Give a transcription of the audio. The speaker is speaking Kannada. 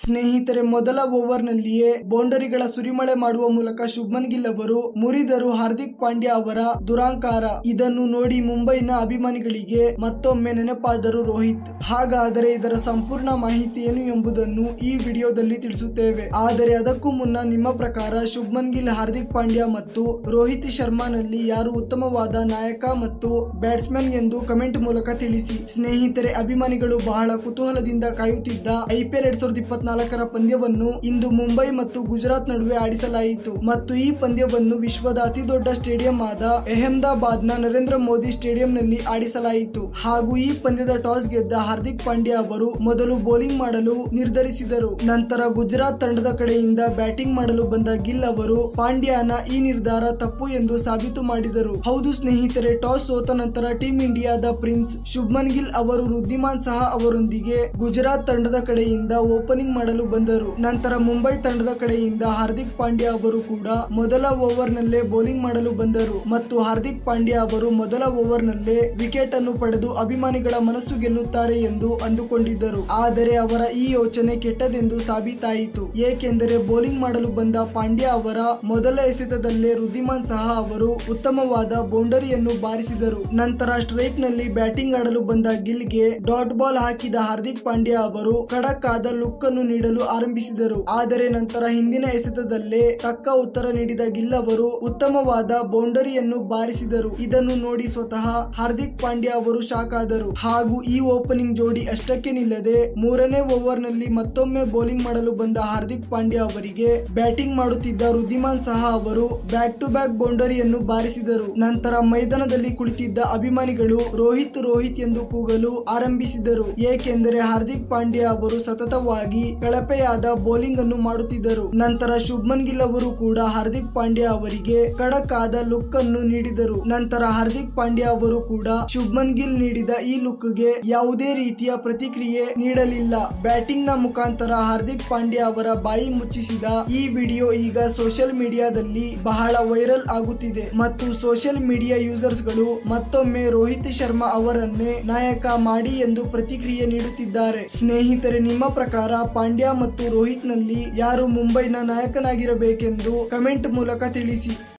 ಸ್ನೇಹಿತರೆ ಮೊದಲ ಓವರ್ನಲ್ಲಿಯೇ ಬೌಂಡರಿಗಳ ಸುರಿಮಳೆ ಮಾಡುವ ಮೂಲಕ ಶುಭ್ಮನ್ ಗಿಲ್ ಅವರು ಮುರಿದರು ಹಾರ್ದಿಕ್ ಪಾಂಡ್ಯ ಅವರ ದುರಾಂಕಾರ ಇದನ್ನು ನೋಡಿ ಮುಂಬೈನ ಅಭಿಮಾನಿಗಳಿಗೆ ಮತ್ತೊಮ್ಮೆ ನೆನಪಾದರು ರೋಹಿತ್ ಹಾಗಾದರೆ ಇದರ ಸಂಪೂರ್ಣ ಮಾಹಿತಿ ಏನು ಎಂಬುದನ್ನು ಈ ವಿಡಿಯೋದಲ್ಲಿ ತಿಳಿಸುತ್ತೇವೆ ಆದರೆ ಅದಕ್ಕೂ ಮುನ್ನ ನಿಮ್ಮ ಪ್ರಕಾರ ಶುಭ್ಮನ್ ಗಿಲ್ ಹಾರ್ದಿಕ್ ಪಾಂಡ್ಯ ಮತ್ತು ರೋಹಿತ್ ಶರ್ಮಾನಲ್ಲಿ ಯಾರು ಉತ್ತಮವಾದ ನಾಯಕ ಮತ್ತು ಬ್ಯಾಟ್ಸ್ಮನ್ ಎಂದು ಕಮೆಂಟ್ ಮೂಲಕ ತಿಳಿಸಿ ಸ್ನೇಹಿತರೆ ಅಭಿಮಾನಿಗಳು ಬಹಳ ಕುತೂಹಲದಿಂದ ಕಾಯುತ್ತಿದ್ದ ಐಪಿಎಲ್ ಎರಡ್ ಸಾವಿರದ ಇಪ್ಪತ್ನಾಲ್ಕರ ಪಂದ್ಯವನ್ನು ಇಂದು ಮುಂಬೈ ಮತ್ತು ಗುಜರಾತ್ ನಡುವೆ ಆಡಿಸಲಾಯಿತು ಮತ್ತು ಈ ಪಂದ್ಯವನ್ನು ವಿಶ್ವದ ಅತಿದೊಡ್ಡ ಸ್ಟೇಡಿಯಂ ಆದ ಅಹಮದಾಬಾದ್ ನ ನರೇಂದ್ರ ಮೋದಿ ಸ್ಟೇಡಿಯಂನಲ್ಲಿ ಆಡಿಸಲಾಯಿತು ಹಾಗೂ ಈ ಪಂದ್ಯದ ಟಾಸ್ ಗೆದ್ದ ಹಾರ್ದಿಕ್ ಪಾಂಡ್ಯ ಅವರು ಮೊದಲು ಬೌಲಿಂಗ್ ಮಾಡಲು ನಿರ್ಧರಿಸಿದರು ನಂತರ ಗುಜರಾತ್ ತಂಡದ ಕಡೆಯಿಂದ ಬ್ಯಾಟಿಂಗ್ ಮಾಡಲು ಬಂದ ಗಿಲ್ ಅವರು ಪಾಂಡ್ಯನ ಈ ನಿರ್ಧಾರ ತಪ್ಪು ಎಂದು ಸಾಬೀತು ಮಾಡಿದರು ಹೌದು ಸ್ನೇಹಿತರೆ ಟಾಸ್ ಸೋತ ನಂತರ ಟೀಂ ಇಂಡಿಯಾದ ಪ್ರಿನ್ಸ್ ಶುಭ್ಮನ್ ಗಿಲ್ ಅವರು ವೃದ್ಧಿಮಾನ್ ಸಹ ಅವರೊಂದಿಗೆ ಗುಜರಾತ್ ತಂಡದ ಕಡೆಯಿಂದ ಓಪನಿಂಗ್ ಮಾಡಲು ಬಂದರು ನಂತರ ಮುಂಬೈ ತಂಡದ ಕಡೆಯಿಂದ ಹಾರ್ದಿಕ್ ಪಾಂಡ್ಯ ಅವರು ಕೂಡ ಮೊದಲ ಓವರ್ ನಲ್ಲೇ ಬೌಲಿಂಗ್ ಮಾಡಲು ಬಂದರು ಮತ್ತು ಹಾರ್ದಿಕ್ ಪಾಂಡ್ಯ ಅವರು ಮೊದಲ ಓವರ್ ನಲ್ಲೇ ವಿಕೆಟ್ ಅನ್ನು ಪಡೆದು ಅಭಿಮಾನಿಗಳ ಮನಸ್ಸು ಗೆಲ್ಲುತ್ತಾರೆ ಎಂದು ಅಂದುಕೊಂಡಿದ್ದರು ಆದರೆ ಅವರ ಈ ಯೋಚನೆ ಕೆಟ್ಟದೆಂದು ಸಾಬೀತಾಯಿತು ಏಕೆಂದರೆ ಬೌಲಿಂಗ್ ಮಾಡಲು ಬಂದ ಪಾಂಡ್ಯ ಅವರ ಮೊದಲ ಎಸೆತದಲ್ಲೇ ವೃದ್ಧಿಮಾನ್ ಸಹ ಅವರು ಉತ್ತಮವಾದ ಬೌಂಡರಿಯನ್ನು ಬಾರಿಸಿದರು ನಂತರ ಸ್ಟ್ರೈಕ್ ನಲ್ಲಿ ಬ್ಯಾಟಿಂಗ್ ಆಡಲು ಬಂದ ಗಿಲ್ಗೆ ಡಾಟ್ ಬಾಲ್ ಹಾಕಿದ ಹಾರ್ದಿಕ್ ಪಾಂಡ್ಯ ಅವರು ಖಡಕ್ ಆದ ಲುಕ್ ಅನ್ನು ನೀಡಲು ಆರಂಭಿಸಿದರು ಆದರೆ ನಂತರ ಹಿಂದಿನ ಎಸೆತದಲ್ಲೇ ತಕ್ಕ ಉತ್ತರ ನೀಡಿದ ಗಿಲ್ ಅವರು ಉತ್ತಮವಾದ ಬೌಂಡರಿಯನ್ನು ಬಾರಿಸಿದರು ಇದನ್ನು ನೋಡಿ ಸ್ವತಃ ಹಾರ್ದಿಕ್ ಪಾಂಡ್ಯ ಅವರು ಶಾಕ್ ಆದರು ಹಾಗೂ ಈ ಓಪನಿಂಗ್ ಜೋಡಿ ಅಷ್ಟಕ್ಕೆ ನಿಲ್ಲದೆ ಮೂರನೇ ಓವರ್ ನಲ್ಲಿ ಮತ್ತೊಮ್ಮೆ ಬೌಲಿಂಗ್ ಮಾಡಲು ಬಂದ ಹಾರ್ದಿಕ್ ಪಾಂಡ್ಯ ಅವರಿಗೆ ಬ್ಯಾಟಿಂಗ್ ಮಾಡುತ್ತಿದ್ದ ವೃದ್ಧಿಮಾನ್ ಸಹ ಅವರು ಬ್ಯಾಕ್ ಟು ಬ್ಯಾಕ್ ಬೌಂಡರಿಯನ್ನು ಬಾರಿಸಿದರು ನಂತರ ಮೈದಾನದಲ್ಲಿ ಕುಳಿತಿದ್ದ ಅಭಿಮಾನಿಗಳು ರೋಹಿತ್ ರೋಹಿತ್ ಎಂದು ಕೂಗಲು ಆರಂಭಿಸಿದರು ಏಕೆಂದರೆ ಹಾರ್ದಿಕ್ ಪಾಂಡ್ಯ ಅವರು ಸತತವಾಗಿ ಕಳಪೆಯಾದ ಬೌಲಿಂಗ್ ಅನ್ನು ಮಾಡುತ್ತಿದ್ದರು ನಂತರ ಶುಭ್ಮನ್ ಗಿಲ್ ಅವರು ಕೂಡ ಹಾರ್ದಿಕ್ ಪಾಂಡ್ಯ ಅವರಿಗೆ ಖಡಕ್ ಆದ ಲುಕ್ ಅನ್ನು ನೀಡಿದರು ನಂತರ ಹಾರ್ದಿಕ್ ಪಾಂಡ್ಯ ಅವರು ಕೂಡ ಶುಭ್ಮನ್ ಗಿಲ್ ನೀಡಿದ ಈ ಲುಕ್ ಗೆ ಯಾವುದೇ ರೀತಿಯ ಪ್ರತಿಕ್ರಿಯೆ ನೀಡಲಿಲ್ಲ ಬ್ಯಾಟಿಂಗ್ ನ ಮುಖಾಂತರ ಹಾರ್ದಿಕ್ ಪಾಂಡ್ಯ ಅವರ ಬಾಯಿ ಮುಚ್ಚಿಸಿದ ಈ ವಿಡಿಯೋ ಈಗ ಸೋಷಿಯಲ್ ಮೀಡಿಯಾದಲ್ಲಿ ಬಹಳ ವೈರಲ್ ಆಗುತ್ತಿದೆ ಮತ್ತು ಸೋಷಿಯಲ್ ಮೀಡಿಯಾ ಯೂಸರ್ಸ್ ಗಳು ಮತ್ತೊಮ್ಮೆ ರೋಹಿತ್ ಶರ್ಮಾ ಅವರನ್ನೇ ನಾಯಕ ಮಾಡಿ ಎಂದು ಪ್ರತಿಕ್ರಿಯೆ ನೀಡುತ್ತಿದ್ದಾರೆ ಸ್ನೇಹಿತರೆ ನಿಮ್ಮ ಪ್ರಕಾರ ಪಾಂಡ್ಯ ಮತ್ತು ರೋಹಿತ್ ನಲ್ಲಿ ಯಾರು ಮುಂಬೈನ ನಾಯಕನಾಗಿರಬೇಕೆಂದು ಕಮೆಂಟ್ ಮೂಲಕ ತಿಳಿಸಿ